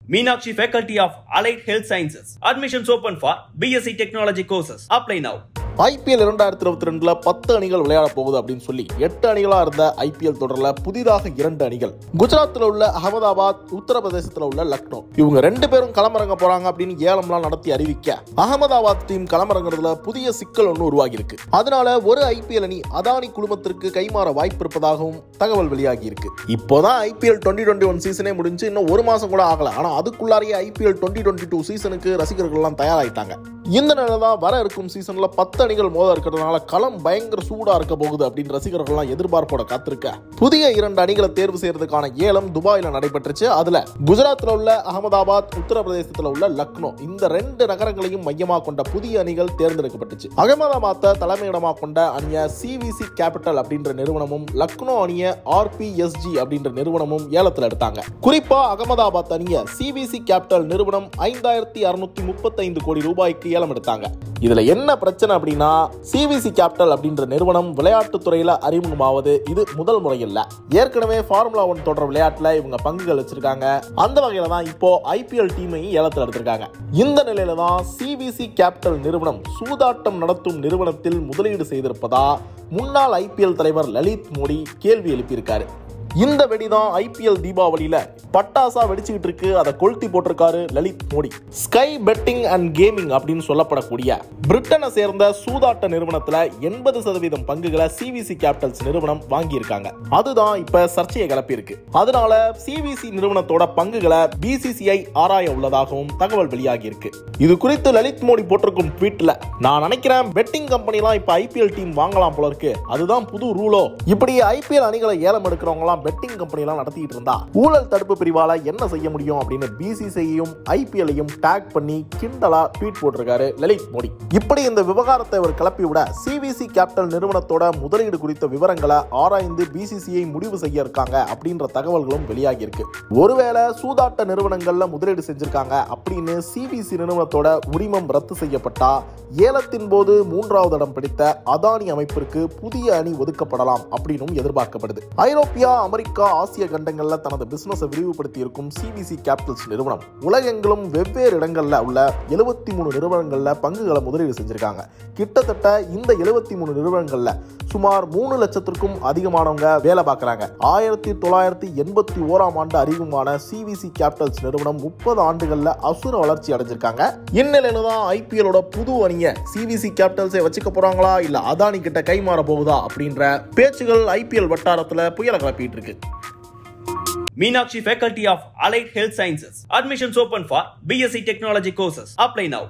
Meenakshi Faculty of Allied Health Sciences. Admissions open for BSc Technology courses. Apply now. IPL இரண்டாயிரத்தி இருபத்தி ரெண்டுல பத்து அணிகள் விளையாட போகுது அப்படின்னு சொல்லி எட்டு அணிகளா இருந்த ஐபிஎல் தொடர்ல புதிதாக இரண்டு அணிகள் குஜராத்தில் உள்ள அகமதாபாத் உத்தரப்பிரதேசத்தில் உள்ள லக்னோ இவங்க ரெண்டு பேரும் களமிறங்க போறாங்க அப்படின்னு ஏலம்லாம் நடத்தி அறிவிக்க அகமதாபாத் டீம் களமிறங்குறதுல புதிய சிக்கல் ஒன்று உருவாகி இருக்கு அதனால ஒரு ஐபிஎல் அணி அதானி குழுமத்திற்கு கைமாற வாய்ப்பு இருப்பதாகவும் தகவல் வெளியாகி இருக்கு இப்போதான் ஐபிஎல் டுவெண்ட்டி டுவெண்ட்டி ஒன் சீசனே முடிஞ்சு இன்னும் ஒரு மாசம் கூட ஆகல ஆனா அதுக்குள்ளாரையே ஐபிஎல் டுவெண்ட்டி டுவெண்ட்டி டூ சீசனுக்கு ரசிகர்கள் எல்லாம் தயாராயிட்டாங்க இந்த நிலையில தான் வர இருக்கும் சீசன்ல பத்து அணிகள் மோத இருக்கிறதுனால களம் பயங்கர சூடா இருக்க போகுது அப்படின்னு ரசிகர்கள்லாம் எதிர்பார்ப்போட காத்திருக்க புதிய இரண்டு அணிகளை தேர்வு செய்யறதுக்கான ஏலம் துபாயில நடைபெற்றுச்சு அதுல குஜராத்ல உள்ள அகமதாபாத் உத்தரப்பிரதேசத்துல உள்ள லக்னோ இந்த ரெண்டு நகரங்களையும் மையமா கொண்ட புதிய அணிகள் தேர்ந்தெடுக்கப்பட்டுச்சு அகமதாபாத்தை தலைமையிடமா கொண்ட அணிய சிவிசி கேபிட்டல் அப்படின்ற நிறுவனமும் லக்னோ அணிய ஆர்பிஎஸ்ஜி அப்படின்ற நிறுவனமும் ஏலத்தில் எடுத்தாங்க குறிப்பா அகமதாபாத் அணிய சிவிசி கேபிட்டல் நிறுவனம் ஐந்தாயிரத்தி அறுநூத்தி முப்பத்தைந்து கோடி ரூபாய்க்கு ஏலம் எடுத்தாங்க இதுல என்ன பிரச்சனை அப்படின்னா சிவிசி கேபிட்டல் அப்படின்ற நிறுவனம் விளையாட்டுத் துறையில அறிமுகமாவது இது முதல் முறை இல்ல ஏற்கனவே ஃபார்முலா ஒன் தொடர் விளையாட்டுல இவங்க பங்குகள் வச்சிருக்காங்க அந்த வகையில தான் இப்போ ஐபிஎல் டீமையும் ஏலத்தில் எடுத்திருக்காங்க இந்த நிலையில தான் சிவிசி கேபிட்டல் நிறுவனம் சூதாட்டம் நடத்தும் நிறுவனத்தில் முதலீடு செய்திருப்பதா முன்னாள் ஐபிஎல் தலைவர் லலித் மோடி கேள்வி எழுப்பியிருக்காரு இந்த வெடிதான் ஐபிஎல் தீபாவளியில பட்டாசா வெடிச்சுக்கிட்டு இருக்கு அதை கொளுத்தி போட்டிருக்காரு Lalit Modi Sky betting and gaming அப்படின்னு சொல்லப்படக்கூடிய பிரிட்டனை சேர்ந்த சூதாட்ட நிறுவனத்துல எண்பது சதவீதம் பங்குகளை சிவிசி கேபிட்டல்ஸ் நிறுவனம் வாங்கியிருக்காங்க அதுதான் இப்ப சர்ச்சையை கிளப்பியிருக்கு அதனால சிவிசி நிறுவனத்தோட பங்குகளை பிசிசிஐ ஆராய உள்ளதாகவும் தகவல் வெளியாகி இருக்கு இது குறித்து லலித் மோடி போட்டிருக்கும் ட்வீட்ல நான் நினைக்கிறேன் பெட்டிங் கம்பெனிலாம் இப்ப ஐபிஎல் டீம் வாங்கலாம் போல இருக்கு அதுதான் புது ரூலோ இப்படி ஐபிஎல் அணிகளை ஏலம் எடுக்கிறவங்க எல்லாம் பெட்டிங் கம்பெனி எல்லாம் நடத்திட்டு இருந்தா ஊழல் தடுப்பு பிரிவால என்ன செய்ய முடியும் அப்படின்னு பிசிசிஐயும் ஐபிஎல்லையும் டேக் பண்ணி கிண்டலா ட்வீட் போட்டிருக்காரு லலித் மோடி இப்படி இந்த விவகாரத்தை அவர் கிளப்பி விட சிவிசி கேபிட்டல் நிறுவனத்தோட முதலீடு குறித்த விவரங்களை ஆராய்ந்து பிசிசிஐ முடிவு செய்ய இருக்காங்க அப்படின்ற தகவல்களும் வெளியாகி இருக்கு ஒருவேளை சூதாட்ட நிறுவனங்கள்ல முதலீடு செஞ்சிருக்காங்க அப்படின்னு சிவிசி நிறுவனத்தோட உரிமம் ரத்து செய்யப்பட்டா ஏலத்தின் போது மூன்றாவது இடம் பிடித்த அதானி அமைப்பிற்கு புதிய அணி ஒதுக்கப்படலாம் அப்படின்னும் எதிர்பார்க்கப்படுது ஐரோப்பியா அமெரிக்கா ஆசிய கண்டங்கள்ல தனது பிசினஸை விரிவுபடுத்தி இருக்கும் சிவிசி கேபிட்டல்ஸ் நிறுவனம் உலகெங்கிலும் வெவ்வேறு இடங்கள்ல உள்ள எழுபத்தி மூணு நிறுவனங்கள்ல பங்குகளை முதலீடு செஞ்சிருக்காங்க கிட்டத்தட்ட இந்த எழுபத்தி மூணு நிறுவனங்கள்ல சுமார் மூணு லட்சத்திற்கும் அதிகமானவங்க வேலை பார்க்கறாங்க ஆயிரத்தி தொள்ளாயிரத்தி எண்பத்தி ஓராம் ஆண்டு அறிமுகமான சிவிசி கேபிட்டல்ஸ் நிறுவனம் முப்பது ஆண்டுகள்ல அசுர வளர்ச்சி அடைஞ்சிருக்காங்க இந்நிலையில தான் ஐபிஎலோட புது அணியை சிவிசி கேபிட்டல்ஸை வச்சுக்க போறாங்களா இல்ல அதானி கிட்ட கை மாற போகுதா அப்படின்ற பேச்சுகள் ஐபிஎல் வட்டாரத்துல புயல கிளப்பிட்டு இருக்கு Meenakshi Faculty of Allied Health Sciences. Admissions open for BSc Technology courses. Apply now.